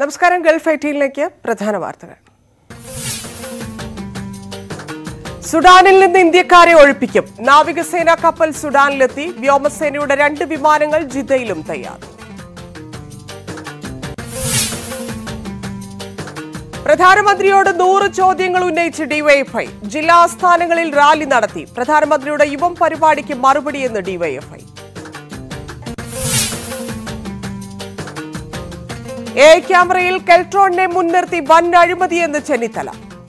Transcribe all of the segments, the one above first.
നമസ്കാരം ഗൾഫ് എയ്റ്റീനിലേക്ക് പ്രധാന വാർത്തകൾ സുഡാനിൽ നിന്ന് ഇന്ത്യക്കാരെ ഒഴിപ്പിക്കും നാവികസേന കപ്പൽ സുഡാനിലെത്തി വ്യോമസേനയുടെ രണ്ട് വിമാനങ്ങൾ ജിദ്ദയിലും തയ്യാർ പ്രധാനമന്ത്രിയോട് നൂറ് ചോദ്യങ്ങൾ ഉന്നയിച്ച് ഡിവൈഎഫ്ഐ ജില്ലാ ആസ്ഥാനങ്ങളിൽ റാലി നടത്തി പ്രധാനമന്ത്രിയുടെ യുവം പരിപാടിക്ക് മറുപടിയെന്ന് ഡിവൈഎഫ്ഐ എ ക്യാമറയിൽ കെൽട്രോണിനെ മുൻനിർത്തി വൻ അഴിമതിയെന്ന് ചെന്നിത്തല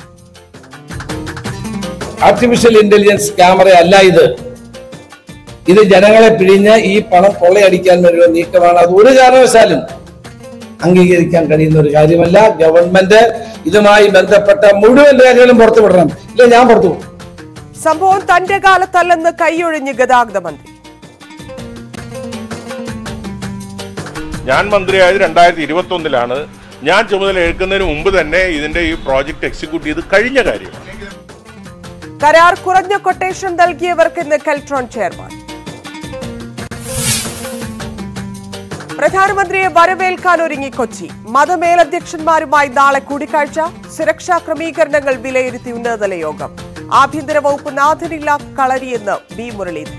ആർട്ടിഫിഷ്യൽ ഇന്റലിജൻസ് ക്യാമറ അല്ല ഇത് ഇത് ജനങ്ങളെ പിഴിഞ്ഞ് ഈ പണം കൊള്ളയടിക്കാൻ വേണ്ടിയുള്ള നീക്കമാണ് അത് ഒരു കാരണവശാലും അംഗീകരിക്കാൻ കഴിയുന്ന ഒരു കാര്യമല്ല ഗവൺമെന്റ് ഇതുമായി ബന്ധപ്പെട്ട മുഴുവൻ രേഖകളും പുറത്തുവിടണം ഇല്ല ഞാൻ പുറത്തു വിടും. സംഭവം തന്റെ കാലത്തല്ലെന്ന് കൈയൊഴിഞ്ഞ് ഗതാഗത മന്ത്രി ഞാൻ മന്ത്രിയായത് രണ്ടായിരത്തി ഇരുപത്തി ഒന്നിലാണ് ഞാൻ ചുമതല എടുക്കുന്നതിന് മുമ്പ് തന്നെ ഇതിന്റെ ഈ പ്രോജക്റ്റ് എക്സിക്യൂട്ട് ചെയ്ത് കഴിഞ്ഞ കാര്യമാണ് കരാർ കുറഞ്ഞ കൊട്ടേഷൻ നൽകിയവർക്കെന്ന് കെൽട്രോൺ ചെയർമാൻ പ്രധാനമന്ത്രിയെ വരവേൽക്കാൻ ഒരുങ്ങി കൊച്ചി മതമേലധ്യക്ഷന്മാരുമായി നാളെ കൂടിക്കാഴ്ച സുരക്ഷാ ക്രമീകരണങ്ങൾ വിലയിരുത്തി ഉന്നതതല യോഗം ആഭ്യന്തര വകുപ്പ് നാഥനില്ല കളരിയെന്ന് ബി മുരളീധരൻ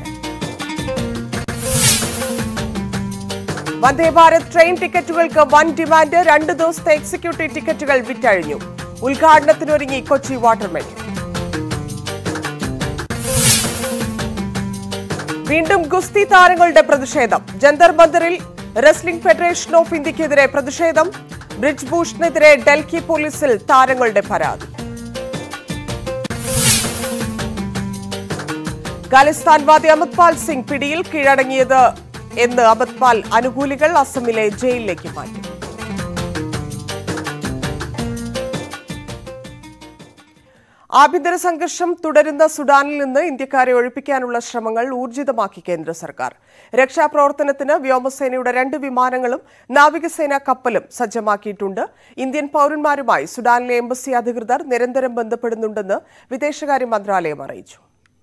വന്ദേ ഭാരത് ട്രെയിൻ ടിക്കറ്റുകൾക്ക് വൻ ഡിമാൻഡ് രണ്ട് ദിവസത്തെ എക്സിക്യൂട്ടീവ് ടിക്കറ്റുകൾ വിറ്റഴിഞ്ഞു ഉദ്ഘാടനത്തിനൊരുങ്ങി കൊച്ചി വാട്ടർ മെട്രോ വീണ്ടും ഗുസ്തി താരങ്ങളുടെ പ്രതിഷേധം ജന്തർ മന്ദറിൽ റെസ്ലിംഗ് ഫെഡറേഷൻ ഓഫ് ഇന്ത്യക്കെതിരെ പ്രതിഷേധം ബ്രിജ് ഭൂഷണെതിരെ ഡൽഹി പോലീസിൽ താരങ്ങളുടെ പരാതി ഖാലിസ്ഥാൻവാദി അമത്പാൽ സിംഗ് പിടിയിൽ കീഴടങ്ങിയത് എന്ന് അമത്പാൽ അനുകൂലികൾ അസമിലെ ജയിലിലേക്ക് മാറ്റി ആഭ്യന്തര സംഘർഷം തുടരുന്ന സുഡാനിൽ നിന്ന് ഇന്ത്യക്കാരെ ഒഴിപ്പിക്കാനുള്ള ശ്രമങ്ങൾ ഊർജിതമാക്കി കേന്ദ്ര സർക്കാർ രക്ഷാപ്രവർത്തനത്തിന് വ്യോമസേനയുടെ രണ്ട് വിമാനങ്ങളും നാവികസേന കപ്പലും സജ്ജമാക്കിയിട്ടുണ്ട് ഇന്ത്യൻ പൌരന്മാരുമായി സുഡാനിലെ എംബസി അധികൃതർ നിരന്തരം ബന്ധപ്പെടുന്നുണ്ടെന്ന് വിദേശകാര്യ മന്ത്രാലയം അറിയിച്ചു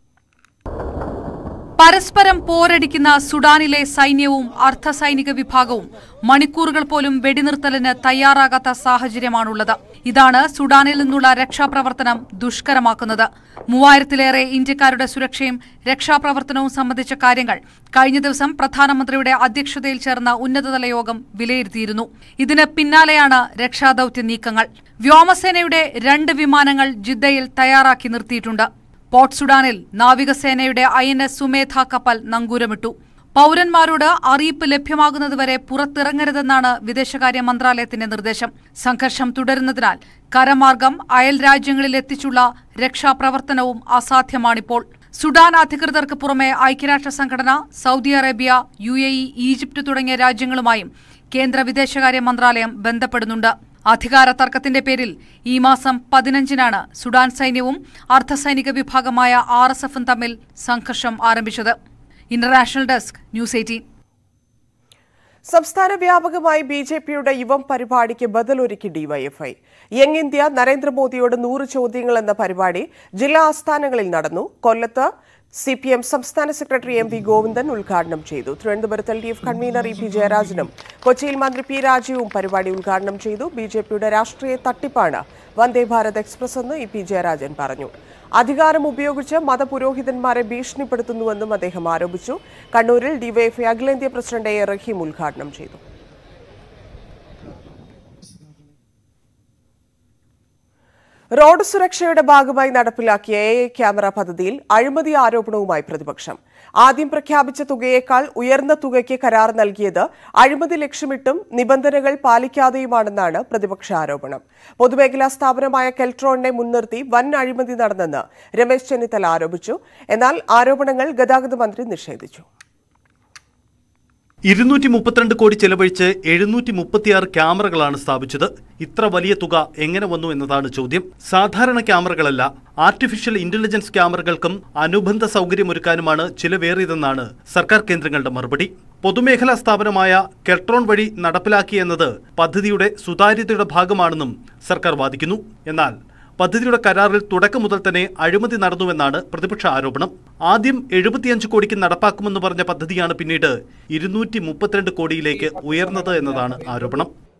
പരസ്പരം പോരടിക്കുന്ന സുഡാനിലെ സൈന്യവും അർദ്ധസൈനിക വിഭാഗവും മണിക്കൂറുകൾ പോലും വെടിനിർത്തലിന് തയ്യാറാകാത്ത സാഹചര്യമാണുള്ളത് ഇതാണ് സുഡാനിൽ നിന്നുള്ള രക്ഷാപ്രവർത്തനം ദുഷ്കരമാക്കുന്നത് മൂവായിരത്തിലേറെ ഇന്ത്യക്കാരുടെ സുരക്ഷയും രക്ഷാപ്രവർത്തനവും സംബന്ധിച്ച കാര്യങ്ങൾ കഴിഞ്ഞ ദിവസം പ്രധാനമന്ത്രിയുടെ അധ്യക്ഷതയിൽ ചേർന്ന ഉന്നതതല യോഗം വിലയിരുത്തിയിരുന്നു ഇതിന് പിന്നാലെയാണ് രക്ഷാദൌത്യ നീക്കങ്ങൾ വ്യോമസേനയുടെ രണ്ട് വിമാനങ്ങൾ ജിദ്ദയിൽ തയ്യാറാക്കി നിർത്തിയിട്ടുണ്ട് പോർട്ട് സുഡാനിൽ നാവികസേനയുടെ ഐ എൻ എസ് സുമേധ കപ്പൽ നങ്കൂരമിട്ടു പൌരന്മാരോട് അറിയിപ്പ് ലഭ്യമാകുന്നതുവരെ പുറത്തിറങ്ങരുതെന്നാണ് വിദേശകാര്യ മന്ത്രാലയത്തിന്റെ നിർദ്ദേശം സംഘർഷം തുടരുന്നതിനാൽ കരമാർഗം അയൽ രാജ്യങ്ങളിൽ എത്തിച്ചുള്ള രക്ഷാപ്രവർത്തനവും അസാധ്യമാണിപ്പോൾ സുഡാൻ അധികൃതർക്ക് പുറമെ ഐക്യരാഷ്ട്ര സംഘടന Saudi Arabia U A E Egypt തുടങ്ങിയ രാജ്യങ്ങളുമായും കേന്ദ്ര വിദേശകാര്യ മന്ത്രാലയം ബന്ധപ്പെടുന്നുണ്ട് അധികാര തർക്കത്തിന്റെ പേരിൽ ഈ മാസം പതിനഞ്ചിനാണ് സുഡാൻ സൈന്യവും അർദ്ധസൈനിക വിഭാഗമായ ആർ എസ് എഫും തമ്മിൽ സംഘർഷം ആരംഭിച്ചത് ഇന്റർനാഷണൽ ഡെസ്ക് ന്യൂസ് എയ്റ്റീൻ സംസ്ഥാന വ്യാപകമായി ബി ജെ പിയുടെ യുവം പരിപാടിക്ക് ബദലൊരുക്കി ഡിവൈഎഫ്ഐ യങ് ഇന്ത്യ നരേന്ദ്രമോദിയോട് നൂറ് ചോദ്യങ്ങൾ എന്ന പരിപാടി ജില്ലാ ആസ്ഥാനങ്ങളിൽ നടന്നു കൊല്ലത്ത് സി പി എം സംസ്ഥാന സെക്രട്ടറി എം വി ഗോവിന്ദൻ ഉദ്ഘാടനം ചെയ്തു തിരുവനന്തപുരത്ത് L D F convener E P ജയരാജനും കൊച്ചിയിൽ മന്ത്രി പി രാജീവും പരിപാടി ഉദ്ഘാടനം ചെയ്തു ബി ജെ പിയുടെ രാഷ്ട്രീയ തട്ടിപ്പാണ് വന്ദേ ഭാരത് എക്സ്പ്രസ് എന്ന് ഇ പി ജയരാജൻ പറഞ്ഞു അധികാരം ഉപയോഗിച്ച് മതപുരോഹിതന്മാരെ ഭീഷണിപ്പെടുത്തുന്നുവെന്നും അദ്ദേഹം ആരോപിച്ചു കണ്ണൂരിൽ ഡിവൈഎഫ്ഐ അഖിലേന്ത്യാ പ്രസിഡന്റ് എ റഹീം ഉദ്ഘാടനം ചെയ്തു റോഡ് സുരക്ഷയുടെ ഭാഗമായി നടപ്പിലാക്കിയ എ ഐ ക്യാമറ പദ്ധതിയിൽ അഴിമതി ആരോപണവുമായി പ്രതിപക്ഷം ആദ്യം പ്രഖ്യാപിച്ച തുകയേക്കാൾ ഉയർന്ന തുകയ്ക്ക് കരാർ നൽകിയത് അഴിമതി ലക്ഷ്യമിട്ടും നിബന്ധനകൾ പാലിക്കാതെയുമാണെന്നാണ് പ്രതിപക്ഷ ആരോപണം പൊതുമേഖലാ സ്ഥാപനമായ കെൽട്രോണിനെ മുൻനിർത്തി വൻ അഴിമതി നടന്നെന്ന് രമേശ് ചെന്നിത്തല ആരോപിച്ചു എന്നാൽ ആരോപണങ്ങൾ ഗതാഗത മന്ത്രി നിഷേധിച്ചു ഇരുന്നൂറ്റി മുപ്പത്തിരണ്ട് കോടി ചെലവഴിച്ച് എഴുന്നൂറ്റി മുപ്പത്തിയാറ് ക്യാമറകളാണ് സ്ഥാപിച്ചത് ഇത്ര വലിയ തുക എങ്ങനെ വന്നു എന്നതാണ് ചോദ്യം സാധാരണ ക്യാമറകളല്ല ആർട്ടിഫിഷ്യൽ ഇന്റലിജൻസ് ക്യാമറകൾക്കും അനുബന്ധ സൗകര്യമൊരുക്കാനുമാണ് ചിലവേറിയതെന്നാണ് സർക്കാർ കേന്ദ്രങ്ങളുടെ മറുപടി പൊതുമേഖലാ സ്ഥാപനമായ കെൽട്രോൺ വഴി നടപ്പിലാക്കിയെന്നത് പദ്ധതിയുടെ സുതാര്യതയുടെ ഭാഗമാണെന്നും സർക്കാർ വാദിക്കുന്നു എന്നാൽ പദ്ധതിയുടെ കരാറിൽ തുടക്കം മുതൽ തന്നെ അഴിമതി നടന്നുവെന്നാണ് പ്രതിപക്ഷ ആരോപണം ആദ്യം എഴുപത്തിയഞ്ച് കോടിക്ക് നടപ്പാക്കുമെന്ന് പറഞ്ഞ പദ്ധതിയാണ് പിന്നീട് ഇരുന്നൂറ്റി മുപ്പത്തിരണ്ട് കോടിയിലേക്ക് ഉയർന്നത് എന്നതാണ് ആരോപണം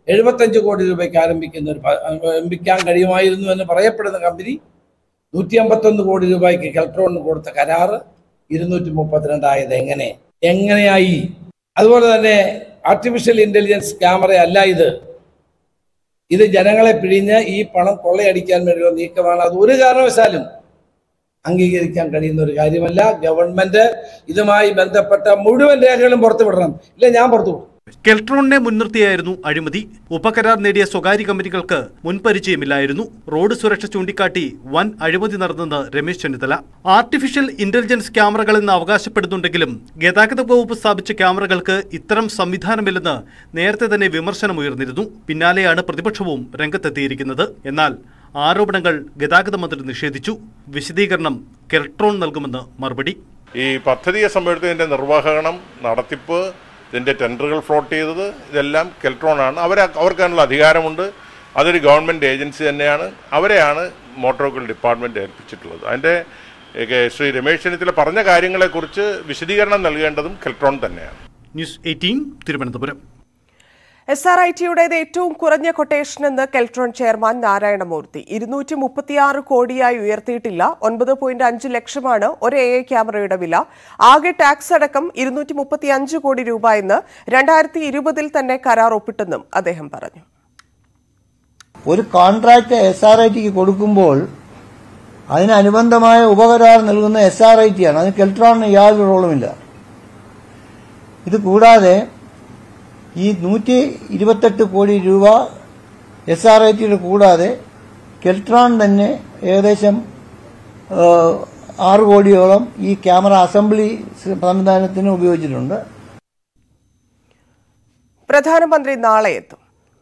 എഴുപത്തഞ്ച് കോടി രൂപയ്ക്ക് ആരംഭിക്കുന്ന ഒരു പ- ആരംഭിക്കാൻ കഴിയുമായിരുന്നു എന്ന് പറയപ്പെടുന്ന കമ്പനി നൂറ്റി അമ്പത്തൊന്ന് കോടി രൂപയ്ക്ക് കെൽട്രോണിന് കൊടുത്ത കരാറ് ഇരുന്നൂറ്റി മുപ്പത്തിരണ്ടായത് എങ്ങനെ എങ്ങനെയായി അതുപോലെ തന്നെ ആർട്ടിഫിഷ്യൽ ഇന്റലിജൻസ് ക്യാമറ അല്ല ഇത് ഇത് ജനങ്ങളെ പിഴിഞ്ഞ് ഈ പണം കൊള്ളയടിക്കാൻ വേണ്ടിയുള്ള നീക്കമാണ് അത് ഒരു കാരണവശാലും അംഗീകരിക്കാൻ കഴിയുന്ന ഒരു കാര്യമല്ല ഗവൺമെന്റ് ഇതുമായി ബന്ധപ്പെട്ട മുഴുവൻ രേഖകളും പുറത്തുവിടണം ഇല്ല ഞാൻ പുറത്തുവിടും കെൽട്രോണിനെ മുൻനിർത്തിയായിരുന്നു അഴിമതി ഉപകരാർ നേടിയ സ്വകാര്യ കമ്പനികൾക്ക് മുൻപരിചയമില്ലായിരുന്നു റോഡ് സുരക്ഷ ചൂണ്ടിക്കാട്ടി വൻ അഴിമതി നടന്നെന്ന് രമേശ് ചെന്നിത്തല ആർട്ടിഫിഷ്യൽ ഇന്റലിജൻസ് ക്യാമറകളെന്ന് അവകാശപ്പെടുന്നുണ്ടെങ്കിലും ഗതാഗത വകുപ്പ് സ്ഥാപിച്ച ക്യാമറകൾക്ക് ഇത്തരം സംവിധാനമില്ലെന്ന് നേരത്തെ തന്നെ വിമർശനമുയർന്നിരുന്നു പിന്നാലെയാണ് പ്രതിപക്ഷവും രംഗത്തെത്തിയിരിക്കുന്നത് എന്നാൽ ആരോപണങ്ങൾ ഗതാഗത മന്ത്രി നിഷേധിച്ചു വിശദീകരണം കെൽട്രോൺ നൽകുമെന്ന് മറുപടി ഈ പദ്ധതിയെ സംബന്ധിച്ചതിൻ്റെ നിർവഹണം നടത്തിപ്പ് ഇതിൻ്റെ ടെൻഡറുകൾ ഫ്ലോട്ട് ചെയ്തത് ഇതെല്ലാം കെൽട്രോണാണ് അവർ അവർക്കതിനുള്ള അധികാരമുണ്ട് അതൊരു ഗവൺമെൻറ് ഏജൻസി തന്നെയാണ് അവരെയാണ് മോട്ടോർ വെഹിക്കിൾ ഡിപ്പാർട്ട്മെൻറ്റ് ഏൽപ്പിച്ചിട്ടുള്ളത് അതിൻ്റെ ഏ, ശ്രീ രമേശ് ചെന്നിത്തല പറഞ്ഞ കാര്യങ്ങളെക്കുറിച്ച് വിശദീകരണം നൽകേണ്ടതും കെൽട്രോൺ തന്നെയാണ് news eighteen Thiruvananthapuram S R I ടിയുടേത് ഏറ്റവും കുറഞ്ഞ കൊട്ടേഷൻ എന്ന് കെൽട്രോൺ ചെയർമാൻ നാരായണമൂർത്തി ഇരുന്നൂറ്റി മുപ്പത്തിയാറ് കോടിയായി ഉയർത്തിയിട്ടില്ല ഒൻപത് പോയിന്റ് അഞ്ച് ലക്ഷമാണ് ഒരു എ ഐ ക്യാമറയുടെ വില ആകെ ടാക്സ് അടക്കം ഇരുന്നൂറ്റി മുപ്പത്തി അഞ്ച് കോടി രൂപ എന്ന് രണ്ടായിരത്തി ഇരുപതിൽ തന്നെ കരാർ ഒപ്പിട്ടെന്നും അദ്ദേഹം പറഞ്ഞു ഒരു കോൺട്രാക്ട് എസ് ആർ ഐ ടിക്ക് കൊടുക്കുമ്പോൾ അതിനനുബന്ധമായ ഉപകരാർ നൽകുന്ന എസ് ആർ ഐ ടി ആണ് അതിന് കെൽട്രോണിന് യാതൊരു റോളുമില്ല ഇത് കൂടാതെ ഈ നൂറ്റി ഇരുപത്തെട്ട് കോടി രൂപ എസ് ആർ ഐ ടിയുടെ കൂടാതെ കെൽട്രോൺ തന്നെ ഏകദേശം ആ, ആറ് കോടിയോളം ഈ ക്യാമറ അസംബ്ലി സംവിധാനത്തിന് ഉപയോഗിച്ചിട്ടുണ്ട് പ്രധാനമന്ത്രി നാളെ എത്തും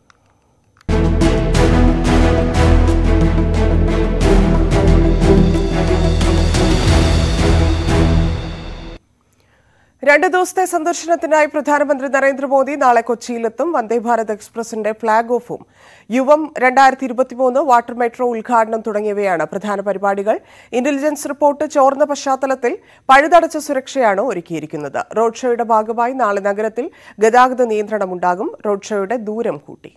രണ്ട് ദിവസത്തെ സന്ദർശനത്തിനായി പ്രധാനമന്ത്രി നരേന്ദ്രമോദി നാളെ കൊച്ചിയിലെത്തും വന്ദേ ഭാരത് എക്സ്പ്രസിന്റെ ഫ്ളാഗ് ഓഫും യുവം രണ്ടായിരത്തി ഇരുപത്തിമൂന്ന് വാട്ടർ മെട്രോ ഉദ്ഘാടനം തുടങ്ങിയവയാണ് പ്രധാന പരിപാടികൾ ഇന്റലിജൻസ് റിപ്പോർട്ട് ചോർന്ന പശ്ചാത്തലത്തിൽ പഴുതടച്ച സുരക്ഷയാണ് ഒരുക്കിയിരിക്കുന്നത് റോഡ് ഷോയുടെ ഭാഗമായി നാളെ നഗരത്തിൽ ഗതാഗത നിയന്ത്രണമുണ്ടാകും റോഡ് ഷോയുടെ ദൂരം കൂട്ടി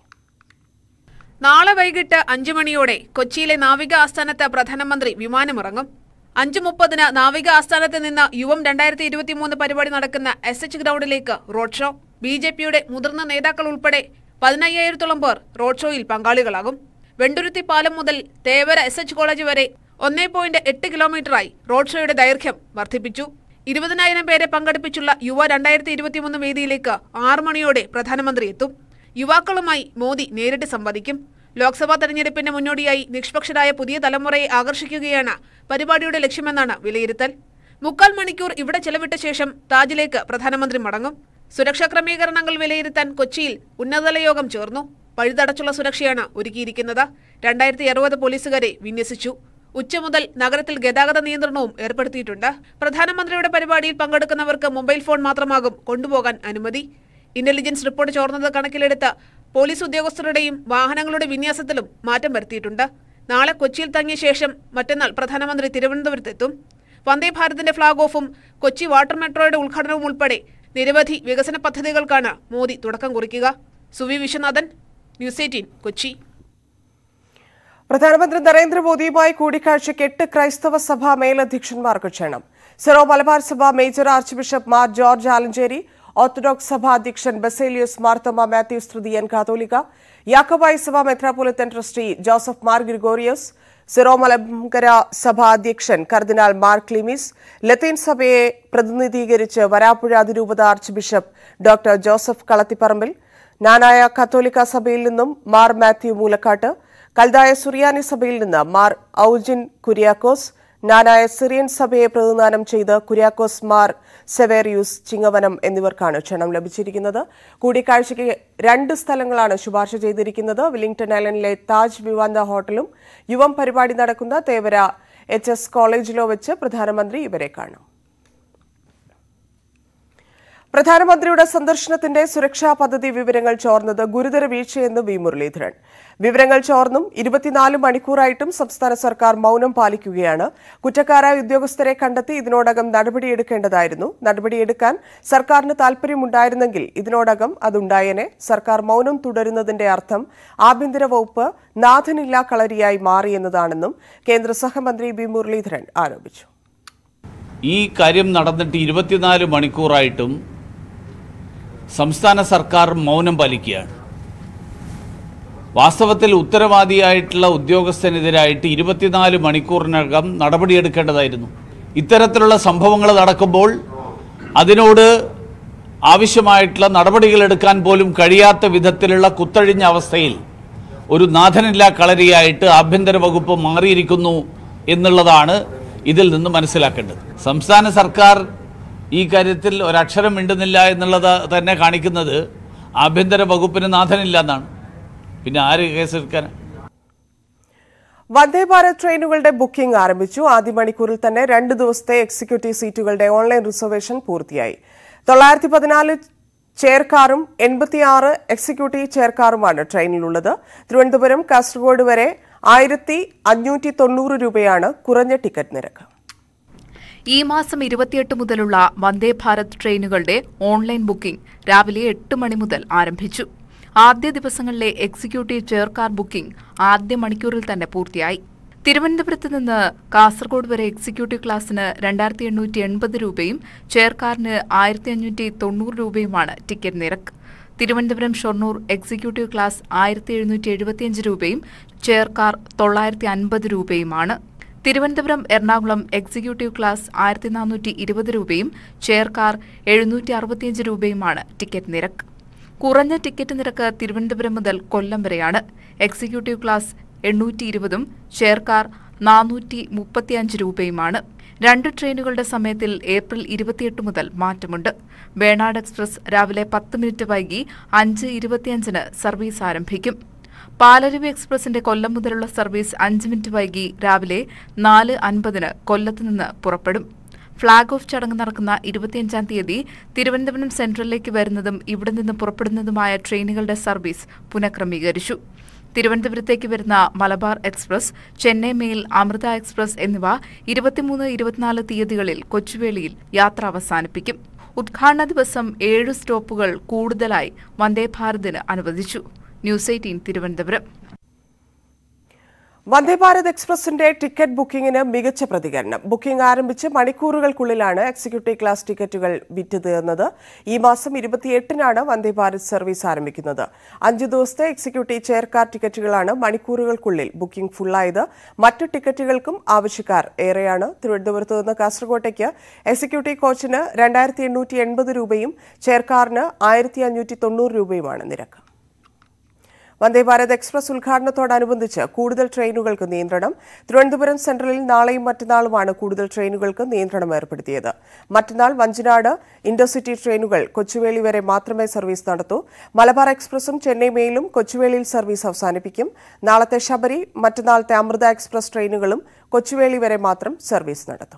നാളെ വൈകിട്ട് അഞ്ചു മണിയോടെ കൊച്ചിയിലെ നാവിക ആസ്ഥാനത്ത് പ്രധാനമന്ത്രി വിമാനമിറങ്ങും അഞ്ചു മുപ്പതിന് നാവിക ആസ്ഥാനത്ത് നിന്ന് യുവം രണ്ടായിരത്തി ഇരുപത്തിമൂന്ന് പരിപാടി നടക്കുന്ന എസ് എച്ച് ഗ്രൗണ്ടിലേക്ക് റോഡ് ഷോ ബി ജെ പിയുടെ മുതിർന്ന നേതാക്കൾ ഉൾപ്പെടെ പതിനയ്യായിരത്തോളം പേർ റോഡ് ഷോയിൽ പങ്കാളികളാകും വെണ്ടുരുത്തി പാലം മുതൽ തേവര എസ് എച്ച് കോളേജ് വരെ ഒന്നേ പോയിന്റ് എട്ട് കിലോമീറ്ററായി റോഡ് ഷോയുടെ ദൈർഘ്യം വർദ്ധിപ്പിച്ചു ഇരുപതിനായിരം പേരെ പങ്കെടുപ്പിച്ചുള്ള യുവ രണ്ടായിരത്തി ഇരുപത്തിമൂന്ന് വേദിയിലേക്ക് ആറ് മണിയോടെ പ്രധാനമന്ത്രി എത്തും യുവാക്കളുമായി മോദി നേരിട്ട് സംവദിക്കും ലോക്സഭാ തെരഞ്ഞെടുപ്പിന് മുന്നോടിയായി നിഷ്പക്ഷരായ പുതിയ തലമുറയെ ആകർഷിക്കുകയാണ് പരിപാടിയുടെ ലക്ഷ്യമെന്നാണ് വിലയിരുത്തൽ മുക്കാൽ മണിക്കൂർ ഇവിടെ ചെലവിട്ട ശേഷം താജിലേക്ക് പ്രധാനമന്ത്രി മടങ്ങും സുരക്ഷാ ക്രമീകരണങ്ങൾ വിലയിരുത്താൻ കൊച്ചിയിൽ ഉന്നതതല യോഗം ചേർന്നു പഴുതടച്ചുള്ള സുരക്ഷയാണ് ഒരുക്കിയിരിക്കുന്നത് രണ്ടായിരത്തി അറുപത് പോലീസുകാരെ വിന്യസിച്ചു ഉച്ച മുതൽ നഗരത്തിൽ ഗതാഗത നിയന്ത്രണവും ഏർപ്പെടുത്തിയിട്ടുണ്ട് പ്രധാനമന്ത്രിയുടെ പരിപാടിയിൽ പങ്കെടുക്കുന്നവർക്ക് മൊബൈൽ ഫോൺ മാത്രമാകും കൊണ്ടുപോകാൻ അനുമതി ഇന്റലിജൻസ് റിപ്പോർട്ട് ചോർന്നത് കണക്കിലെടുത്ത് പോലീസ് ഉദ്യോഗസ്ഥരുടെയും വാഹനങ്ങളുടെ വിന്യാസത്തിലും മാറ്റം വരുത്തിയിട്ടുണ്ട് നാളെ കൊച്ചിയിൽ തങ്ങിയ ശേഷം മറ്റന്നാൾ പ്രധാനമന്ത്രി തിരുവനന്തപുരത്തെത്തും വന്ദേ ഭാരതിന്റെ ഫ്ളാഗ് ഓഫും കൊച്ചി വാട്ടർ മെട്രോയുടെ ഉദ്ഘാടനവും ഉൾപ്പെടെ നിരവധി വികസന പദ്ധതികൾക്കാണ് മോദി തുടക്കം കുറിക്കുക സുവി വിശ്വനാഥൻ ന്യൂസ് എയ്റ്റീൻ കൊച്ചി പ്രധാനമന്ത്രി നരേന്ദ്രമോദിയുമായി കൂടിക്കാഴ്ചയ്ക്ക് എട്ട് ക്രൈസ്തവ സഭാ മേലധ്യക്ഷന്മാർക്ക് ക്ഷണം സിറോ മലബാർ സഭ major archbishop Mar George Alencherry Orthodox സഭാ അധ്യക്ഷൻ ബസേലിയസ് മാർത്തോമ മാത്യൂസ് തൃതീയൻ കാതോലിക്ക യാക്കോബായി സഭ metropolitan trustee Joseph Mar Gregorios Syro Malankara സഭാ അധ്യക്ഷൻ കർദിനാൾ മാർ ക്ലിമിസ് ലത്തീൻ സഭയെ പ്രതിനിധീകരിച്ച് വരാപ്പുഴ അതിരൂപത archbishop doctor Joseph Kalathiparambil Knanaya കത്തോലിക്ക സഭയിൽ നിന്നും മാർ മാത്യു മൂലക്കാട്ട് കൽതായ സുറിയാനി സഭയിൽ നിന്ന് മാർ ഔജിൻ കുര്യാക്കോസ് നാനായ സിറിയൻ സഭയെ പ്രതിനിധാനം ചെയ്ത് കുര്യാക്കോസ് മാർ സെവേറിയൂസ് ചിങ്ങവനം എന്നിവർക്കാണ് ക്ഷണം ലഭിച്ചിരിക്കുന്നത് കൂടിക്കാഴ്ചയ്ക്ക് രണ്ട് സ്ഥലങ്ങളാണ് ശുപാർശ ചെയ്തിരിക്കുന്നത് വില്ലിംഗ്ടൺ ഐലൻഡിലെ താജ് വിവാന്ത ഹോട്ടലും യുവം പരിപാടി നടക്കുന്ന തേവര എച്ച് എസ് കോളേജിലോ വെച്ച് പ്രധാനമന്ത്രി ഇവരെ കാണും പ്രധാനമന്ത്രിയുടെ സന്ദർശനത്തിന്റെ സുരക്ഷാ പദ്ധതി വിവരങ്ങൾ ചോർന്നത് ഗുരുതര വീഴ്ചയെന്ന് വി മുരളീധരൻ വിവരങ്ങൾ ചോർന്നും ഇരുപത്തിനാല് മണിക്കൂറായിട്ടും സംസ്ഥാന സർക്കാർ മൌനം പാലിക്കുകയാണ് കുറ്റക്കാരായ ഉദ്യോഗസ്ഥരെ കണ്ടെത്തി ഇതിനോടകം നടപടിയെടുക്കേണ്ടതായിരുന്നു നടപടിയെടുക്കാൻ സർക്കാരിന് താൽപര്യമുണ്ടായിരുന്നെങ്കിൽ ഇതിനോടകം അതുണ്ടായേനെ സർക്കാർ മൌനം തുടരുന്നതിന്റെ അർത്ഥം ആഭ്യന്തര വകുപ്പ് നാഥനില്ലാ കളരിയായി മാറിയെന്നതാണെന്നും കേന്ദ്ര സഹമന്ത്രി വി മുരളീധരൻ ആരോപിച്ചു ഈ കാര്യം നടന്നിട്ട് ഇരുപത്തിനാല് മണിക്കൂറായിട്ടും സംസ്ഥാന സർക്കാർ മൗനം പാലിക്കുകയാണ് വാസ്തവത്തിൽ ഉത്തരവാദിയായിട്ടുള്ള ഉദ്യോഗസ്ഥനെതിരായിട്ട് ഇരുപത്തിനാല് മണിക്കൂറിനകം നടപടിയെടുക്കേണ്ടതായിരുന്നു ഇത്തരത്തിലുള്ള സംഭവങ്ങൾ നടക്കുമ്പോൾ അതിനോട് ആവശ്യമായിട്ടുള്ള നടപടികൾ എടുക്കാൻ പോലും കഴിയാത്ത വിധത്തിലുള്ള കുത്തഴിഞ്ഞ അവസ്ഥയിൽ ഒരു നാഥനില്ലാ കളരിയായിട്ട് ആഭ്യന്തര വകുപ്പ് മാറിയിരിക്കുന്നു എന്നുള്ളതാണ് ഇതിൽ നിന്ന് മനസ്സിലാക്കേണ്ടത് സംസ്ഥാന സർക്കാർ ഈ കാര്യത്തിൽ ഒരക്ഷരം മിണ്ടുന്നില്ല എന്നുള്ളത് തന്നെ കാണിക്കുന്നത് ആഭ്യന്തര വകുപ്പിന് നാഥനില്ല എന്നാണ് പിന്നെ ആര് കേസെടുക്കാൻ വന്ദേ ഭാരത് ട്രെയിനുകളുടെ ബുക്കിംഗ് ആരംഭിച്ചു ആദ്യ മണിക്കൂറിൽ തന്നെ രണ്ട് ദിവസത്തെ എക്സിക്യൂട്ടീവ് സീറ്റുകളുടെ ഓൺലൈൻ റിസർവേഷൻ പൂർത്തിയായി തൊള്ളായിരത്തി പതിനാല് ചെയർകാറും എൺപത്തിയാറ് എക്സിക്യൂട്ടീവ് ചെയർകാറുമാണ് ട്രെയിനിലുള്ളത് തിരുവനന്തപുരം കാസർഗോഡ് വരെ ആയിരത്തി അഞ്ഞൂറ്റി തൊണ്ണൂറ് രൂപയാണ് കുറഞ്ഞ ടിക്കറ്റ് നിരക്ക് ഈ മാസം ഇരുപത്തിയെട്ട് മുതലുള്ള വന്ദേ ഭാരത് ട്രെയിനുകളുടെ ഓൺലൈൻ ബുക്കിംഗ് രാവിലെ എട്ട് മണി മുതൽ ആരംഭിച്ചു ആദ്യ ദിവസങ്ങളിലെ എക്സിക്യൂട്ടീവ് ചെയർകാർ ബുക്കിംഗ് ആദ്യ മണിക്കൂറിൽ തന്നെ പൂർത്തിയായി തിരുവനന്തപുരത്ത് നിന്ന് കാസർഗോഡ് വരെ എക്സിക്യൂട്ടീവ് ക്ലാസ്സിന് രണ്ടായിരത്തി എണ്ണൂറ്റി എൺപത് രൂപയും ചെയർകാറിന് ആയിരത്തി അഞ്ഞൂറ്റി തൊണ്ണൂറ് രൂപയുമാണ് ടിക്കറ്റ് നിരക്ക് തിരുവനന്തപുരം ഷൊർണൂർ എക്സിക്യൂട്ടീവ് ക്ലാസ് ആയിരത്തി എഴുന്നൂറ്റി എഴുപത്തിയഞ്ച് രൂപയും ചെയർകാർ തൊള്ളായിരത്തി അൻപത് രൂപയുമാണ് തിരുവനന്തപുരം എറണാകുളം എക്സിക്യൂട്ടീവ് ക്ലാസ് ആയിരത്തി നാനൂറ്റി ഇരുപത് രൂപയും ചെയർകാർ എഴുന്നൂറ്റി അറുപത്തിയഞ്ച് രൂപയുമാണ് ടിക്കറ്റ് നിരക്ക് കുറഞ്ഞ ടിക്കറ്റ് നിരക്ക് തിരുവനന്തപുരം മുതൽ കൊല്ലം വരെയാണ് എക്സിക്യൂട്ടീവ് ക്ലാസ് എണ്ണൂറ്റി ഇരുപതും ചെയർകാർ നാനൂറ്റി മുപ്പത്തിയഞ്ച് രൂപയുമാണ് രണ്ട് ട്രെയിനുകളുടെ സമയത്തിൽ ഏപ്രിൽ ഇരുപത്തിയെട്ട് മുതൽ മാറ്റമുണ്ട് വേണാട് എക്സ്പ്രസ് രാവിലെ പത്ത് മിനിറ്റ് വൈകി അഞ്ച് ഇരുപത്തിയഞ്ചിന് സർവീസ് ആരംഭിക്കും പാലരുവി എക്സ്പ്രസിന്റെ കൊല്ലം മുതലുള്ള സർവീസ് അഞ്ച് മിനിറ്റ് വൈകി രാവിലെ നാല് അൻപതിന് കൊല്ലത്ത് നിന്ന് പുറപ്പെടും ഫ്ളാഗ് ഓഫ് ചടങ്ങ് നടക്കുന്ന ഇരുപത്തിയഞ്ചാം തീയതി തിരുവനന്തപുരം സെൻട്രലിലേക്ക് വരുന്നതും ഇവിടെ നിന്ന് പുറപ്പെടുന്നതുമായ ട്രെയിനുകളുടെ സർവീസ് പുനഃക്രമീകരിച്ചു തിരുവനന്തപുരത്തേക്ക് വരുന്ന Malabar express Chennai mail Amrita express എന്നിവ ഇരുപത്തിമൂന്ന് ഇരുപത്തിനാല് തീയതികളിൽ കൊച്ചുവേളിയിൽ യാത്ര അവസാനിപ്പിക്കും ഉദ്ഘാടന ദിവസം ഏഴ് സ്റ്റോപ്പുകൾ കൂടുതലായി വന്ദേ ഭാരതിന് അനുവദിച്ചു ന്യൂസ് എയ്റ്റീൻ തിരുവനന്തപുരം വന്ദേ ഭാരത് എക്സ്പ്രസിന്റെ ടിക്കറ്റ് ബുക്കിംഗിന് മികച്ച പ്രതികരണം ബുക്കിംഗ് ആരംഭിച്ച് മണിക്കൂറുകൾക്കുള്ളിലാണ് എക്സിക്യൂട്ടീവ് ക്ലാസ് ടിക്കറ്റുകൾ വിറ്റ് തീർന്നത് ഈ മാസം ഇരുപത്തിയെട്ടിനാണ് വന്ദേ ഭാരത് സർവീസ് ആരംഭിക്കുന്നത് അഞ്ചു ദിവസത്തെ എക്സിക്യൂട്ടീവ് ചെയർകാർ ടിക്കറ്റുകളാണ് മണിക്കൂറുകൾക്കുള്ളിൽ ബുക്കിംഗ് ഫുള്ളായത് മറ്റു ടിക്കറ്റുകൾക്കും ആവശ്യക്കാർ ഏറെയാണ് തിരുവനന്തപുരത്ത് നിന്ന് കാസർകോട്ടേക്ക് എക്സിക്യൂട്ടീവ് കോച്ചിന് രണ്ടായിരത്തി എണ്ണൂറ്റി എൺപത് രൂപയും ചെയർകാറിന് ആയിരത്തി അഞ്ഞൂറ്റി തൊണ്ണൂറ് രൂപയുമാണ് നിരക്ക് വന്ദേ ഭാരത് എക്സ്പ്രസ് ഉദ്ഘാടനത്തോടനുബന്ധിച്ച് കൂടുതൽ ട്രെയിനുകൾക്ക് നിയന്ത്രണം തിരുവനന്തപുരം സെൻട്രലിൽ നാളെയും മറ്റന്നാളുമാണ് കൂടുതൽ ട്രെയിനുകൾക്ക് നിയന്ത്രണം ഏർപ്പെടുത്തിയത് മറ്റന്നാൾ വഞ്ചിനാട് ഇന്റർസിറ്റി ട്രെയിനുകൾ കൊച്ചുവേളി വരെ മാത്രമേ സർവീസ് നടത്തൂ മലബാർ എക്സ്പ്രസും ചെന്നൈ മെയിലും കൊച്ചുവേളിയിൽ സർവീസ് അവസാനിപ്പിക്കും നാളത്തെ ശബരി മറ്റന്നാളത്തെ അമൃത എക്സ്പ്രസ് ട്രെയിനുകളും കൊച്ചുവേളി വരെ മാത്രം സർവീസ് നടത്തും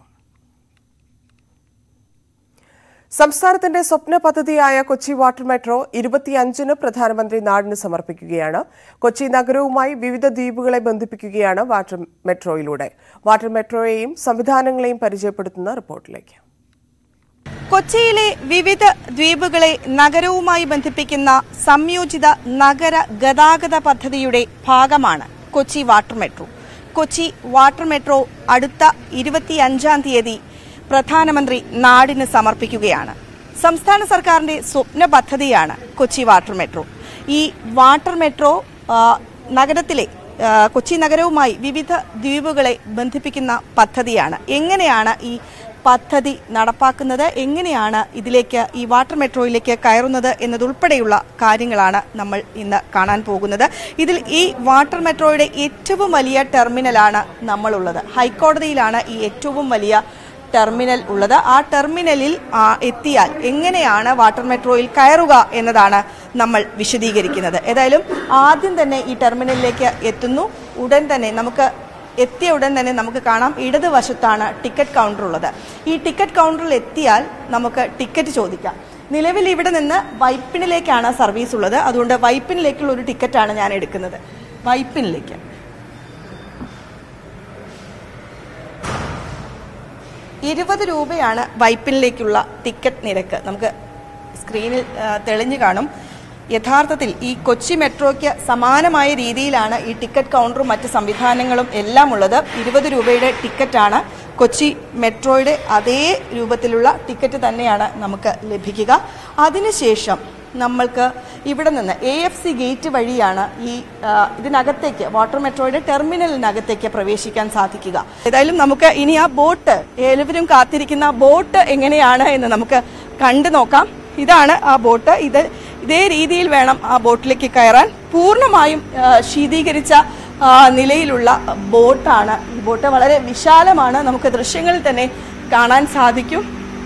സംസ്ഥാനത്തിന്റെ സ്വപ്ന പദ്ധതിയായ കൊച്ചി വാട്ടർ മെട്രോ ഇരുപത്തിയഞ്ചിന് പ്രധാനമന്ത്രി നാടിന് സമർപ്പിക്കുകയാണ് കൊച്ചി നഗരവുമായി വിവിധ ദ്വീപുകളെ ബന്ധിപ്പിക്കുകയാണ് വാട്ടർ മെട്രോയിലൂടെ വാട്ടർ മെട്രോയെയും സംവിധാനങ്ങളെയും പരിചയപ്പെടുത്തുന്ന റിപ്പോർട്ടിലേക്ക് കൊച്ചിയിലെ വിവിധ ദ്വീപുകളെ നഗരവുമായി ബന്ധിപ്പിക്കുന്ന സംയോജിത നഗര ഗതാഗത പദ്ധതിയുടെ ഭാഗമാണ് Kochi water metro Kochi water metro അടുത്ത ഇരുപത്തിയഞ്ചാം തീയതി പ്രധാനമന്ത്രി നാടിന് സമർപ്പിക്കുകയാണ് സംസ്ഥാന സർക്കാരിന്റെ സ്വപ്ന പദ്ധതിയാണ് കൊച്ചി വാട്ടർ മെട്രോ ഈ വാട്ടർ മെട്രോ ആ, നഗരത്തിലെ ആ, കൊച്ചി നഗരവുമായി വിവിധ ദ്വീപുകളെ ബന്ധിപ്പിക്കുന്ന പദ്ധതിയാണ് എങ്ങനെയാണ് ഈ പദ്ധതി നടപ്പാക്കുന്നത് എങ്ങനെയാണ് ഇതിലേക്ക് ഈ വാട്ടർ മെട്രോയിലേക്ക് കയറുന്നത് എന്നതുൾപ്പെടെയുള്ള കാര്യങ്ങളാണ് നമ്മൾ ഇന്ന് കാണാൻ പോകുന്നത് ഇതിൽ ഈ വാട്ടർ മെട്രോയുടെ ഏറ്റവും വലിയ ടെർമിനലാണ് നമ്മളുള്ളത് ഹൈക്കോടതിയിലാണ് ഈ ഏറ്റവും വലിയ ടെർമിനൽ ഉള്ളത് ആ ടെർമിനലിൽ ആ, എത്തിയാൽ എങ്ങനെയാണ് വാട്ടർ മെട്രോയിൽ കയറുക എന്നതാണ് നമ്മൾ വിശദീകരിക്കുന്നത് ഏതായാലും ആദ്യം തന്നെ ഈ ടെർമിനലിലേക്ക് എത്തുന്നു ഉടൻ തന്നെ നമുക്ക് എത്തിയ ഉടൻ തന്നെ നമുക്ക് കാണാം ഇടതുവശത്താണ് ടിക്കറ്റ് കൗണ്ടർ ഉള്ളത് ഈ ടിക്കറ്റ് കൗണ്ടറിൽ എത്തിയാൽ നമുക്ക് ടിക്കറ്റ് ചോദിക്കാം നിലവിൽ ഇവിടെ നിന്ന് വൈപ്പിനിലേക്കാണ് സർവീസ് ഉള്ളത് അതുകൊണ്ട് വൈപ്പിനിലേക്കുള്ള ഒരു ടിക്കറ്റാണ് ഞാൻ എടുക്കുന്നത് വൈപ്പിനിലേക്ക് ഇരുപത് രൂപയാണ് വൈപ്പിനിലേക്കുള്ള ടിക്കറ്റ് നിരക്ക് നമുക്ക് സ്ക്രീനിൽ ആ, തെളിഞ്ഞു കാണും യഥാർത്ഥത്തിൽ ഈ കൊച്ചി മെട്രോയ്ക്ക് സമാനമായ രീതിയിലാണ് ഈ ടിക്കറ്റ് കൗണ്ടറും മറ്റ് സംവിധാനങ്ങളും എല്ലാം ഉള്ളത് ഇരുപത് രൂപയുടെ ടിക്കറ്റാണ് കൊച്ചി മെട്രോയുടെ അതേ രൂപത്തിലുള്ള ടിക്കറ്റ് തന്നെയാണ് നമുക്ക് ലഭിക്കുക അതിനുശേഷം നമ്മൾക്ക് ഇവിടെ നിന്ന് എ എഫ് സി ഗേറ്റ് വഴിയാണ് ഈ ആ, ഇതിനകത്തേക്ക് വാട്ടർ മെട്രോയുടെ ടെർമിനലിനകത്തേക്ക് പ്രവേശിക്കാൻ സാധിക്കുക ഏതായാലും നമുക്ക് ഇനി ആ ബോട്ട് ഏലവരും കാത്തിരിക്കുന്ന ബോട്ട് എങ്ങനെയാണ് എന്ന് നമുക്ക് കണ്ടു നോക്കാം ഇതാണ് ആ ബോട്ട് ഇത് ഇതേ രീതിയിൽ വേണം ആ ബോട്ടിലേക്ക് കയറാൻ പൂർണ്ണമായും ആ, ശീതീകരിച്ച ആ, നിലയിലുള്ള ബോട്ടാണ് ഈ ബോട്ട് വളരെ വിശാലമാണ് നമുക്ക് ദൃശ്യങ്ങളിൽ തന്നെ കാണാൻ സാധിക്കും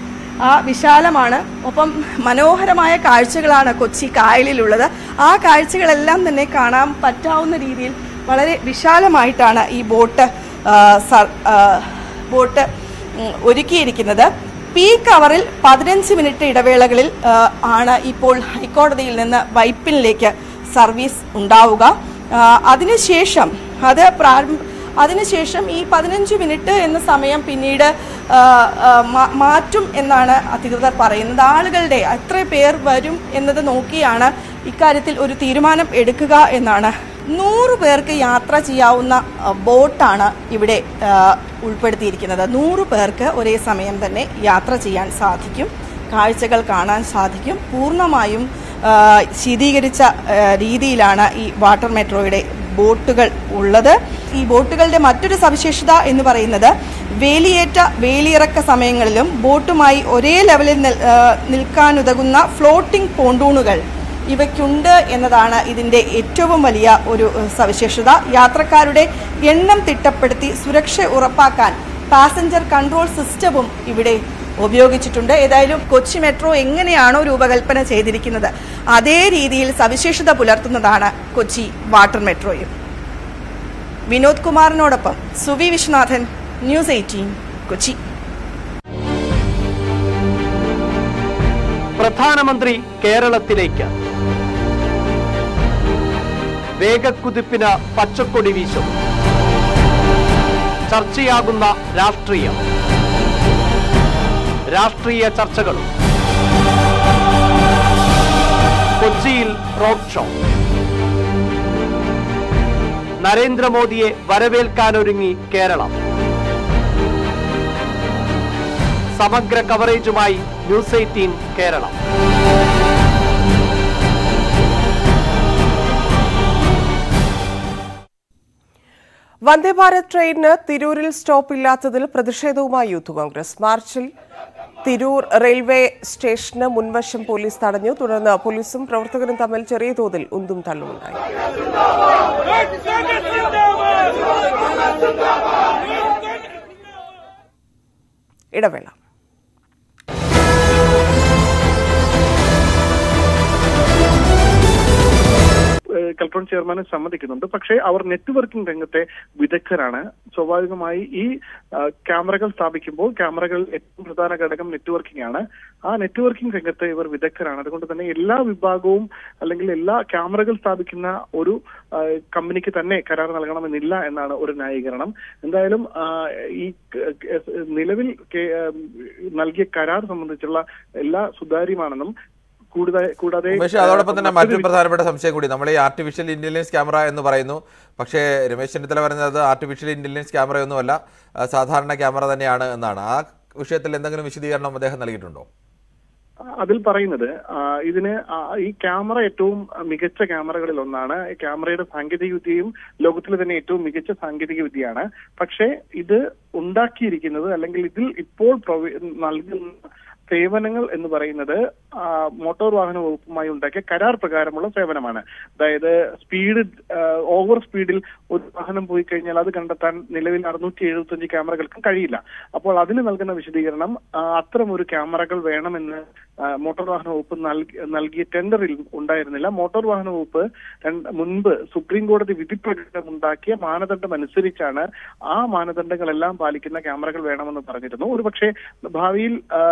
ആ വിശാലമാണ് ഒപ്പം മനോഹരമായ കാഴ്ചകളാണ് കൊച്ചി കായലിലുള്ളത് ആ കാഴ്ചകളെല്ലാം തന്നെ കാണാൻ പറ്റാവുന്ന രീതിയിൽ വളരെ വിശാലമായിട്ടാണ് ഈ ബോട്ട് ആ, സർ- ആ, ബോട്ട് ഉം, ഒരുക്കിയിരിക്കുന്നത് പീക്ക് അവറിൽ പതിനഞ്ച് മിനിറ്റ് ഇടവേളകളിൽ ആ, ആണ് ഇപ്പോൾ ഹൈക്കോടതിയിൽ നിന്ന് വൈപ്പിനിലേക്ക് സർവീസ് ഉണ്ടാവുക ആ, അതിനുശേഷം അത് പ്രാരംഭ അതിനുശേഷം ഈ പതിനഞ്ച് മിനിറ്റ് എന്ന സമയം പിന്നീട് ആ, ആ, മാ- മാറ്റും എന്നാണ് അധികൃതർ പറയുന്നത് ആളുകളുടെ എത്ര പേർ വരും എന്നത് നോക്കിയാണ് ഇക്കാര്യത്തിൽ ഒരു തീരുമാനം എടുക്കുക എന്നാണ് നൂറ് പേർക്ക് യാത്ര ചെയ്യാവുന്ന ആ, ബോട്ടാണ് ഇവിടെ ആ, ഉൾപ്പെടുത്തിയിരിക്കുന്നത് നൂറ് പേർക്ക് ഒരേ സമയം തന്നെ യാത്ര ചെയ്യാൻ സാധിക്കും കാഴ്ചകൾ കാണാൻ സാധിക്കും പൂർണ്ണമായും ആ, ശീതീകരിച്ച ആ, രീതിയിലാണ് ഈ വാട്ടർ മെട്രോയുടെ ബോട്ടുകൾ ഉള്ളത് ഈ ബോട്ടുകളുടെ മറ്റൊരു സവിശേഷത എന്ന് പറയുന്നത് വേലിയേറ്റ വേലിയിറക്ക സമയങ്ങളിലും ബോട്ടുമായി ഒരേ ലെവലിൽ നിൽ- ആ, നിൽക്കാനുതകുന്ന ഫ്ലോട്ടിംഗ് പോണ്ടൂണുകൾ ഇവയ്ക്കുണ്ട് എന്നതാണ് ഇതിൻ്റെ ഏറ്റവും വലിയ ഒരു ഏഹ്, സവിശേഷത യാത്രക്കാരുടെ എണ്ണം തിട്ടപ്പെടുത്തി സുരക്ഷ ഉറപ്പാക്കാൻ പാസഞ്ചർ കൺട്രോൾ സിസ്റ്റവും ഇവിടെ ഉപയോഗിച്ചിട്ടുണ്ട് ഏതായാലും കൊച്ചി മെട്രോ എങ്ങനെയാണോ രൂപകൽപ്പന ചെയ്തിരിക്കുന്നത് അതേ രീതിയിൽ സവിശേഷത പുലർത്തുന്നതാണ് കൊച്ചി വാട്ടർ മെട്രോയും വിനോദ് കുമാറിനോടൊപ്പം സുവി വിശ്വനാഥൻ ന്യൂസ് എയ്റ്റീൻ കൊച്ചി പ്രധാനമന്ത്രി കേരളത്തിലേക്ക് വേഗക്കുതിപ്പിന് പച്ചക്കൊടി വീശും ചർച്ചയാകുന്ന രാഷ്ട്രീയം രാഷ്ട്രീയ ചർച്ചകളും കൊച്ചിയിൽ റോഡ് ഷോ നരേന്ദ്രമോദിയെ വരവേൽക്കാനൊരുങ്ങി കേരളം സമഗ്ര കവറേജുമായി ന്യൂസ് എയ്റ്റീൻ കേരളം വന്ദേ ഭാരത് ട്രെയിനിന് തിരൂരിൽ സ്റ്റോപ്പ് ഇല്ലാത്തതിൽ പ്രതിഷേധവുമായി യൂത്ത് കോൺഗ്രസ് മാർച്ചിൽ തിരൂർ റെയിൽവേ സ്റ്റേഷന് മുൻവശം പോലീസ് തടഞ്ഞു തുടർന്ന് പോലീസും പ്രവർത്തകരും തമ്മിൽ ചെറിയ തോതിൽ ഉന്തും തള്ളുമുണ്ടായി ഇടവേള കൽട്രോൺ ചെയർമാനെ സമ്മതിക്കുന്നുണ്ട് പക്ഷേ അവർ നെറ്റ്വർക്കിംഗ് രംഗത്തെ വിദഗ്ധരാണ് സ്വാഭാവികമായി ഈ ആ, ക്യാമറകൾ സ്ഥാപിക്കുമ്പോൾ ക്യാമറകൾ ഏറ്റവും പ്രധാന ഘടകം നെറ്റ്വർക്കിംഗ് ആണ് ആ നെറ്റ്വർക്കിംഗ് രംഗത്ത് ഇവർ വിദഗ്ധരാണ് അതുകൊണ്ട് തന്നെ എല്ലാ വിഭാഗവും അല്ലെങ്കിൽ എല്ലാ ക്യാമറകൾ സ്ഥാപിക്കുന്ന ഒരു ആ, കമ്പനിക്ക് തന്നെ കരാർ നൽകണമെന്നില്ല എന്നാണ് ഒരു ന്യായീകരണം എന്തായാലും ആ, ഈ ക- ക- നിലവിൽ കെ- ആ, നൽകിയ കരാർ സംബന്ധിച്ചുള്ള എല്ലാ സുതാര്യമാണെന്നും കൂടുതൽ കൂടാതെ ഉമേഷ് അതോടൊപ്പം തന്നെ മറ്റൊരു മറ്റൊരു പ്രധാനപ്പെട്ട സംശയം കൂടി നമ്മൾ ഈ ആർട്ടിഫിഷ്യൽ ഇന്റലിജൻസ് ക്യാമറ എന്ന് പറയുന്നു പക്ഷേ രമേശ് ചെന്നിത്തല പറഞ്ഞത് ആർട്ടിഫിഷ്യൽ ഇന്റലിജൻസ് ക്യാമറയൊന്നുമല്ല ആ, സാധാരണ ക്യാമറ തന്നെയാണ് എന്നാണ് ആ വിഷയത്തിൽ എന്തെങ്കിലും വിശദീകരണം അദ്ദേഹം നൽകിയിട്ടുണ്ടോ അതിൽ പറയുന്നത് ആ, ഇതിന് ആ, ഈ ക്യാമറ ഏറ്റവും മികച്ച ക്യാമറകളിൽ ഒന്നാണ് ഈ ക്യാമറയുടെ സാങ്കേതിക വിദ്യയും ലോകത്തിലെ തന്നെ ഏറ്റവും മികച്ച സാങ്കേതിക വിദ്യയാണ് പക്ഷേ ഇത് ഉണ്ടാക്കിയിരിക്കുന്നത് അല്ലെങ്കിൽ ഇതിൽ ഇപ്പോൾ പ്രൊവൈ- നൽകുന്ന സേവനങ്ങൾ എന്ന് പറയുന്നത് ആ, മോട്ടോർ വാഹന വകുപ്പുമായി ഉണ്ടാക്കിയ കരാർ പ്രകാരമുള്ള സേവനമാണ് അതായത് സ്പീഡ് ഓവർ സ്പീഡിൽ ഒരു വാഹനം പോയി കഴിഞ്ഞാൽ അത് കണ്ടെത്താൻ നിലവിൽ അറുന്നൂറ്റി എഴുപത്തി ക്യാമറകൾക്കും കഴിയില്ല അപ്പോൾ അതിന് നൽകുന്ന വിശദീകരണം ആ, അത്തരം ഒരു ക്യാമറകൾ വേണമെന്ന് ആ, മോട്ടോർ വാഹന വകുപ്പ് നൽകി- നൽകിയ ടെൻഡറിൽ ഉണ്ടായിരുന്നില്ല മോട്ടോർ വാഹന വകുപ്പ് രണ്ട് മുൻപ് സുപ്രീം കോടതി വിധിപ്രകാരം ഉണ്ടാക്കിയ മാനദണ്ഡം അനുസരിച്ചാണ് ആ മാനദണ്ഡങ്ങളെല്ലാം പാലിക്കുന്ന ക്യാമറകൾ വേണമെന്ന് പറഞ്ഞിരുന്നു ഒരുപക്ഷെ ഭാവിയിൽ ആ, സ്പീഡ്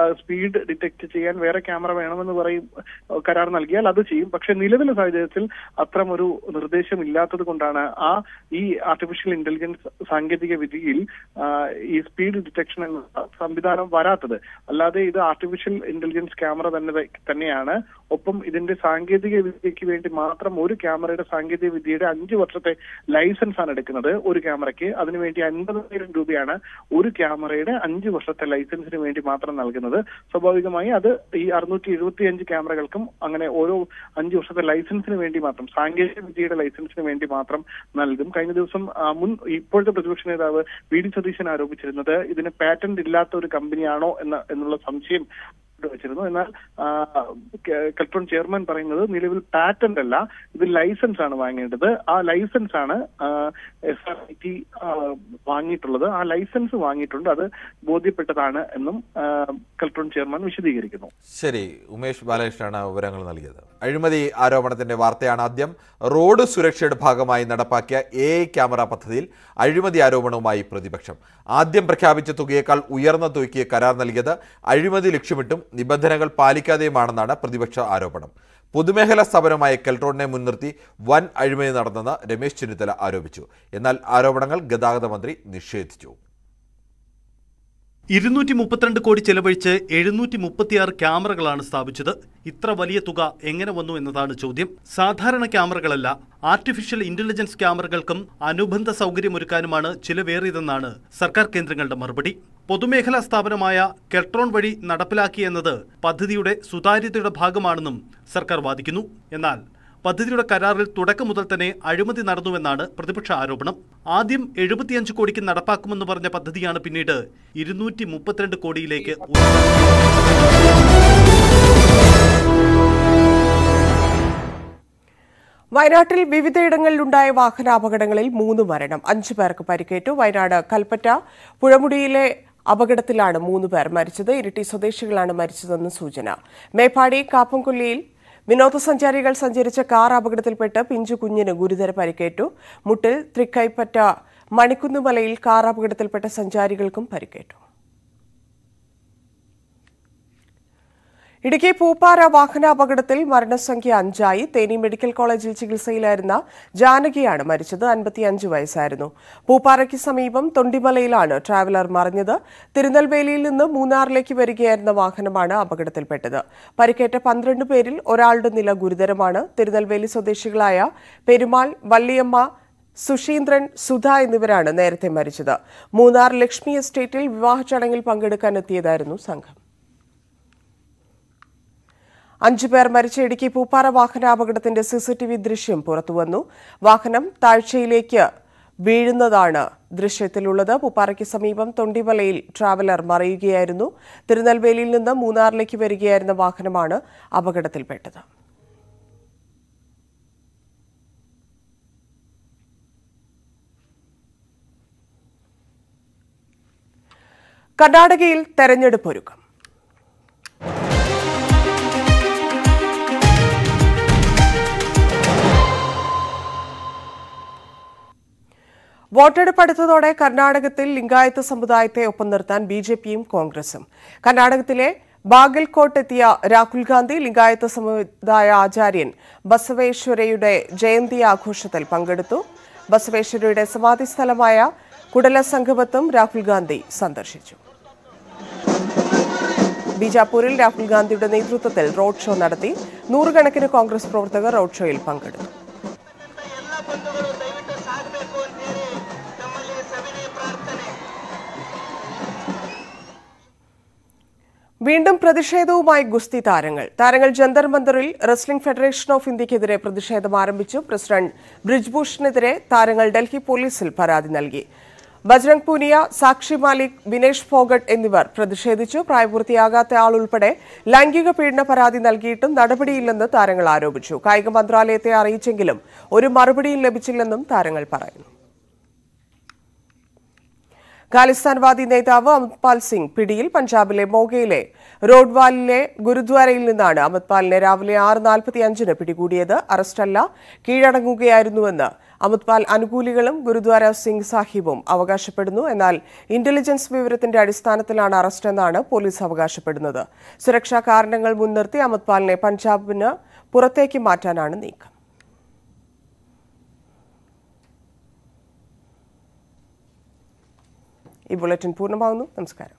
സ്പീഡ് ഡിറ്റക്ട് ചെയ്യാൻ വേറെ ക്യാമറ വേണമെന്ന് പറയും ഏഹ് കരാർ നൽകിയാൽ അത് ചെയ്യും പക്ഷെ നിലവിലെ സാഹചര്യത്തിൽ അത്തരം ഒരു നിർദ്ദേശം ഇല്ലാത്തത് കൊണ്ടാണ് ആ ഈ ആർട്ടിഫിഷ്യൽ ഇന്റലിജൻസ് സാങ്കേതിക വിദ്യയിൽ ആ, ഈ സ്പീഡ് ഡിറ്റക്ഷൻ എന്ന സംവിധാനം വരാത്തത് അല്ലാതെ ഇത് ആർട്ടിഫിഷ്യൽ ഇന്റലിജൻസ് ക്യാമറ തന്നെ തന്നെയാണ് ഒപ്പം ഇതിന്റെ സാങ്കേതിക വിദ്യയ്ക്ക് വേണ്ടി മാത്രം ഒരു ക്യാമറയുടെ സാങ്കേതിക വിദ്യയുടെ അഞ്ച് വർഷത്തെ ലൈസൻസ് ആണ് എടുക്കുന്നത് ഒരു ക്യാമറയ്ക്ക് അതിനുവേണ്ടി അൻപതിനായിരം രൂപയാണ് ഒരു ക്യാമറയുടെ അഞ്ച് വർഷത്തെ ലൈസൻസിന് വേണ്ടി മാത്രം നൽകുന്നത് സ്വാഭാവികമായി അത് ഈ അറുന്നൂറ്റി എഴുപത്തി അഞ്ച് ക്യാമറകൾക്കും അങ്ങനെ ഓരോ അഞ്ച് വർഷത്തെ ലൈസൻസിന് വേണ്ടി മാത്രം സാങ്കേതിക വിദ്യയുടെ ലൈസൻസിന് വേണ്ടി മാത്രം നൽകും കഴിഞ്ഞ ദിവസം ആ, മുൻ ഇപ്പോഴത്തെ പ്രതിപക്ഷ നേതാവ് വി ഡി സതീശൻ ആരോപിച്ചിരുന്നത് ഇതിന് പാറ്റന്റ് ഇല്ലാത്ത ഒരു കമ്പനിയാണോ എന്ന എന്നുള്ള സംശയം വെച്ചിരുന്നു എന്നാൽ ആ, കെ- കെൽട്രോൺ ചെയർമാൻ പറയുന്നത് നിലവിൽ പാറ്റന്റ് അല്ല ഇത് ലൈസൻസ് ആണ് വാങ്ങേണ്ടത് ആ ലൈസൻസ് ആണ് എസ് ആർ ഐ ടി വാങ്ങിയിട്ടുള്ളത് ആ ലൈസൻസ് വാങ്ങിയിട്ടുണ്ട് അത് ബോധ്യപ്പെട്ടതാണ് എന്നും ആ, കെൽട്രോൺ ചെയർമാൻ വിശദീകരിക്കുന്നു ശരി ഉമേഷ് ബാലകൃഷ്ണനാണ് വിവരങ്ങൾ നൽകിയത് അഴിമതി ആരോപണത്തിന്റെ വാർത്തയാണ് ആദ്യം റോഡ് സുരക്ഷയുടെ ഭാഗമായി നടപ്പാക്കിയ എ ക്യാമറ പദ്ധതിയിൽ അഴിമതി ആരോപണവുമായി പ്രതിപക്ഷം ആദ്യം പ്രഖ്യാപിച്ച തുകയേക്കാൾ ഉയർന്ന തുകയ്ക്ക് കരാർ നൽകിയത് അഴിമതി ലക്ഷ്യമിട്ടും നിബന്ധനകൾ പാലിക്കാതെയുമാണെന്നാണ് പ്രതിപക്ഷ ആരോപണം പൊതുമേഖലാ സ്ഥാപനമായ കെൽട്രോണിനെ മുൻനിർത്തി വൻ അഴിമതി നടന്നെന്ന് രമേശ് ചെന്നിത്തല ആരോപിച്ചു എന്നാൽ ആരോപണങ്ങൾ ഗതാഗത മന്ത്രി നിഷേധിച്ചു ഇരുന്നൂറ്റി മുപ്പത്തിരണ്ട് കോടി ചെലവഴിച്ച് എഴുന്നൂറ്റി മുപ്പത്തിയാറ് ക്യാമറകളാണ് സ്ഥാപിച്ചത് ഇത്ര വലിയ തുക എങ്ങനെ വന്നു എന്നതാണ് ചോദ്യം സാധാരണ ക്യാമറകളല്ല ആർട്ടിഫിഷ്യൽ ഇന്റലിജൻസ് ക്യാമറകൾക്കും അനുബന്ധ സൗകര്യമൊരുക്കാനുമാണ് ചിലവേറിയതെന്നാണ് സർക്കാർ കേന്ദ്രങ്ങളുടെ മറുപടി പൊതുമേഖലാ സ്ഥാപനമായ കെൽട്രോൺ വഴി നടപ്പിലാക്കിയെന്നത് പദ്ധതിയുടെ സുതാര്യതയുടെ ഭാഗമാണെന്നും സർക്കാർ വാദിക്കുന്നു എന്നാൽ പദ്ധതിയുടെ കരാറിൽ തുടക്കം മുതൽ തന്നെ അഴിമതി നടന്നുവെന്നാണ് പ്രതിപക്ഷ ആരോപണം ആദ്യം എഴുപത്തിയഞ്ച് കോടിക്ക് നടപ്പാക്കുമെന്ന് പറഞ്ഞ പദ്ധതിയാണ് പിന്നീട് ഇരുന്നൂറ്റി മുപ്പത്തിരണ്ട് കോടിയിലേക്ക് വയനാട്ടിൽ വിവിധയിടങ്ങളിലുണ്ടായ വാഹനാപകടങ്ങളിൽ മൂന്ന് മരണം അഞ്ചു പേർക്ക് പരിക്കേറ്റു വയനാട് കൽപ്പറ്റ പുഴമുടിയിലെ അപകടത്തിലാണ് മൂന്ന് പേർ മരിച്ചത് ഇരിട്ടി സ്വദേശികളാണ് മരിച്ചതെന്ന് സൂചന മേപ്പാടി കാപ്പംകൊല്ലിയിൽ വിനോദസഞ്ചാരികൾ സഞ്ചരിച്ച കാർ അപകടത്തിൽപ്പെട്ട് പിഞ്ചു കുഞ്ഞിന് ഗുരുതര പരിക്കേറ്റു മുട്ടിൽ തൃക്കൈപ്പറ്റ മണിക്കുന്നുമലയിൽ കാർ അപകടത്തിൽപ്പെട്ട സഞ്ചാരികൾക്കും പരിക്കേറ്റു ഇടുക്കി പൂപ്പാറ വാഹനാപകടത്തിൽ മരണസംഖ്യ അഞ്ചായി തേനി മെഡിക്കൽ കോളേജിൽ ചികിത്സയിലായിരുന്ന ജാനകിയാണ് മരിച്ചത് അൻപത്തിയഞ്ച് വയസ്സായിരുന്നു പൂപ്പാറയ്ക്ക് സമീപം തൊണ്ടിമലയിലാണ് ട്രാവലർ മറിഞ്ഞത് തിരുനെൽവേലിയിൽ നിന്ന് മൂന്നാറിലേക്ക് വരികയായിരുന്ന വാഹനമാണ് അപകടത്തിൽപ്പെട്ടത് പരിക്കേറ്റ പന്ത്രണ്ട് പേരിൽ ഒരാളുടെ നില ഗുരുതരമാണ് തിരുനെൽവേലി സ്വദേശികളായ പെരുമാൾ വള്ളിയമ്മ സുഷീന്ദ്രൻ സുധ എന്നിവരാണ് നേരത്തെ മരിച്ചത് മൂന്നാർ ലക്ഷ്മി എസ്റ്റേറ്റിൽ വിവാഹ ചടങ്ങിൽ പങ്കെടുക്കാൻ എത്തിയതായിരുന്നു സംഘം അഞ്ചു പേർ മരിച്ച ഇടുക്കി പൂപ്പാറ വാഹനാപകടത്തിന്റെ സിസിടിവി ദൃശ്യം പുറത്തുവന്നു വാഹനം താഴ്ചയിലേക്ക് വീഴുന്നതാണ് ദൃശ്യത്തിലുള്ളത് പൂപ്പാറയ്ക്ക് സമീപം തൊണ്ടിമലയിൽ ട്രാവലർ മറിയുകയായിരുന്നു തിരുനെൽവേലിയിൽ നിന്ന് മൂന്നാറിലേക്ക് വരികയായിരുന്ന വാഹനമാണ് അപകടത്തിൽപ്പെട്ടത് കർണാടകയിൽ തെരഞ്ഞെടുപ്പ് ഒരുക്കം വോട്ടെടുപ്പ് അടുത്തതോടെ കർണാടകത്തിൽ ലിംഗായത്ത് സമുദായത്തെ ഒപ്പം നിർത്താൻ ബി ജെ പിയും കോൺഗ്രസും കർണാടകത്തിലെ ബാഗൽകോട്ട് എത്തിയ രാഹുൽ ഗാന്ധി ലിംഗായത്ത് സമുദായ ആചാര്യൻ ബസവേശ്വരയുടെ ജയന്തി ആഘോഷത്തിൽ പങ്കെടുത്തു ബസവേശ്വരയുടെ സമാധി സ്ഥലമായ കുടല സംഗമത്തും രാഹുൽ ഗാന്ധി സന്ദർശിച്ചു ബീജാപൂരിൽ രാഹുൽ ഗാന്ധിയുടെ നേതൃത്വത്തിൽ റോഡ് ഷോ നടത്തി നൂറുകണക്കിന് കോൺഗ്രസ് പ്രവർത്തകർ റോഡ് ഷോയിൽ പങ്കെടുത്തു വീണ്ടും പ്രതിഷേധവുമായി ഗുസ്തി താരങ്ങൾ താരങ്ങൾ ജന്തർ മന്ദറിൽ റെസ്ലിംഗ് ഫെഡറേഷൻ ഓഫ് ഇന്ത്യക്കെതിരെ പ്രതിഷേധം ആരംഭിച്ചു പ്രസിഡന്റ് ബ്രിജ്ഭൂഷണെതിരെ താരങ്ങൾ ഡൽഹി പോലീസിൽ പരാതി നൽകി ബജ്രംഗ് പൂനിയ സാക്ഷി മാലിക് വിനേഷ് ഫോഗട്ട് എന്നിവർ പ്രതിഷേധിച്ചു പ്രായപൂർത്തിയാകാത്ത ആൾ ഉൾപ്പെടെ ലൈംഗിക പീഡന പരാതി നൽകിയിട്ടും നടപടിയില്ലെന്ന് താരങ്ങൾ ആരോപിച്ചു കായിക മന്ത്രാലയത്തെ അറിയിച്ചെങ്കിലും ഒരു മറുപടിയും ലഭിച്ചില്ലെന്നും താരങ്ങൾ പറയുന്നു ഖാലിസ്ഥാൻവാദി നേതാവ് അമത്പാൽ സിംഗ് പിടിയിൽ പഞ്ചാബിലെ മോഗയിലെ റോഡ്വാലിലെ ഗുരുദ്വാരയിൽ നിന്നാണ് അമത്പാലിനെ രാവിലെ ആറ് നാൽപ്പത്തി അഞ്ചിന് പിടികൂടിയത് അറസ്റ്റല്ല കീഴടങ്ങുകയായിരുന്നുവെന്ന് അമൃത്പാൽ അനുകൂലികളും ഗുരുദ്വാര സിംഗ് സാഹിബും അവകാശപ്പെടുന്നു എന്നാൽ ഇന്റലിജൻസ് വിവരത്തിന്റെ അടിസ്ഥാനത്തിലാണ് അറസ്റ്റ് എന്നാണ് പോലീസ് അവകാശപ്പെടുന്നത് സുരക്ഷാ കാരണങ്ങൾ മുൻനിർത്തി അമൃത്പാലിനെ പഞ്ചാബിന് പുറത്തേക്ക് മാറ്റാനാണ് നീക്കം ഈ ബുള്ളറ്റിൻ പൂർണ്ണമാകുന്നു നമസ്കാരം